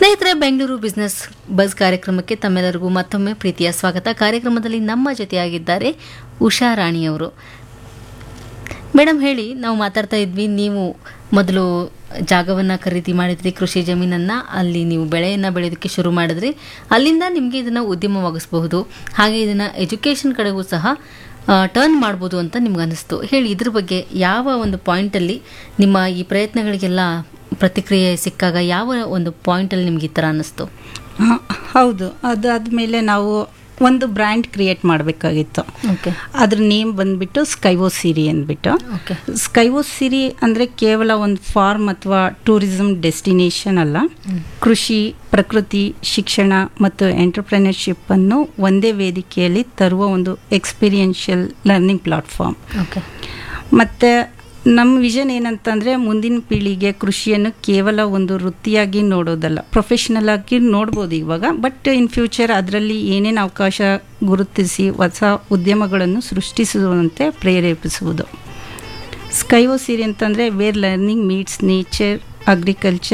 ಸ್ನೇಹಿತರೆ Bengaluru business bus ಕಾರ್ಯಕ್ರಮಕ್ಕೆ ತಮ್ಮೆಲ್ಲರಿಗೂ ಮತ್ತೊಮ್ಮೆ ಪ್ರೀತಿಯ ಸ್ವಾಗತ ಕಾರ್ಯಕ್ರಮದಲ್ಲಿ ನಮ್ಮ ಜೊತೆಯಾಗಿದ್ದಾರೆ ಉಷಾ ರಾಣಿಯವರು ಮೇಡಮ್ ಹೇಳಿ ನಾವು ಮಾತಾಡ್ತಾ ಇದ್ವಿ ನೀವು ಮೊದಲು ಜಾಗವನ್ನು ಖರೀದಿ ಮಾಡಿದ್ರಿ ಕೃಷಿ ಜಮೀನನ್ನು ಅಲ್ಲಿ ನೀವು ಬೆಳೆಯನ್ನು ಬೆಳೆಯೋದಕ್ಕೆ ಶುರು ಮಾಡಿದ್ರಿ ಅಲ್ಲಿಂದ ನಿಮಗೆ ಇದನ್ನು ಉದ್ಯಮವಾಗಿಸಬಹುದು ಹಾಗೆ ಇದನ್ನು ಎಜುಕೇಷನ್ ಕಡೆಗೂ ಸಹ ಟರ್ನ್ ಮಾಡ್ಬೋದು ಅಂತ ನಿಮ್ಗೆ ಅನಿಸ್ತು ಹೇಳಿ ಇದ್ರ ಬಗ್ಗೆ ಯಾವ ಒಂದು ಪಾಯಿಂಟಲ್ಲಿ ನಿಮ್ಮ ಈ ಪ್ರಯತ್ನಗಳಿಗೆಲ್ಲ ಪ್ರತಿಕ್ರಿಯೆ ಸಿಕ್ಕಾಗ ಯಾವ ಒಂದು ಪಾಯಿಂಟಲ್ಲಿ ನಿಮ್ಗೆ ಈ ಥರ ಅನ್ನಿಸ್ತು ಹ, ಹೌದು ಅದಾದಮೇಲೆ ನಾವು ಒಂದು ಬ್ರ್ಯಾಂಡ್ ಕ್ರಿಯೇಟ್ ಮಾಡಬೇಕಾಗಿತ್ತು ಓಕೆ ಅದ್ರ ನೇಮ್ ಬಂದ್ಬಿಟ್ಟು ಸ್ಕೈವೋ ಸಿರಿ ಅಂದ್ಬಿಟ್ಟು ಓಕೆ ಸ್ಕೈವೋ ಸಿರಿ ಅಂದರೆ ಕೇವಲ ಒಂದು ಫಾರ್ಮ್ ಅಥವಾ ಟೂರಿಸಂ ಡೆಸ್ಟಿನೇಷನ್ ಅಲ್ಲ ಕೃಷಿ ಪ್ರಕೃತಿ ಶಿಕ್ಷಣ ಮತ್ತು ಎಂಟರ್ಪ್ರೆನರ್ಶಿಪ್ ಅನ್ನು ಒಂದೇ ವೇದಿಕೆಯಲ್ಲಿ ತರುವ ಒಂದು ಎಕ್ಸ್ಪೀರಿಯನ್ಷಿಯಲ್ ಲರ್ನಿಂಗ್ ಪ್ಲಾಟ್ಫಾರ್ಮ್ ಓಕೆ ಮತ್ತು ನಮ್ಮ ವಿಷನ್ ಏನಂತಂದರೆ ಮುಂದಿನ ಪೀಳಿಗೆ ಕೃಷಿಯನ್ನು ಕೇವಲ ಒಂದು ವೃತ್ತಿಯಾಗಿ ನೋಡೋದಲ್ಲ ಪ್ರೊಫೆಷ್ನಲ್ ಆಗಿ ನೋಡ್ಬೋದು ಇವಾಗ ಬಟ್ ಇನ್ ಫ್ಯೂಚರ್ ಅದರಲ್ಲಿ ಏನೇನು ಅವಕಾಶ ಗುರುತಿಸಿ ಹೊಸ ಉದ್ಯಮಗಳನ್ನು ಸೃಷ್ಟಿಸುವಂತೆ ಪ್ರೇರೇಪಿಸುವುದು ಸ್ಕೈವೋ ಸಿರಿ ಅಂತಂದರೆ where learning meets nature agriculture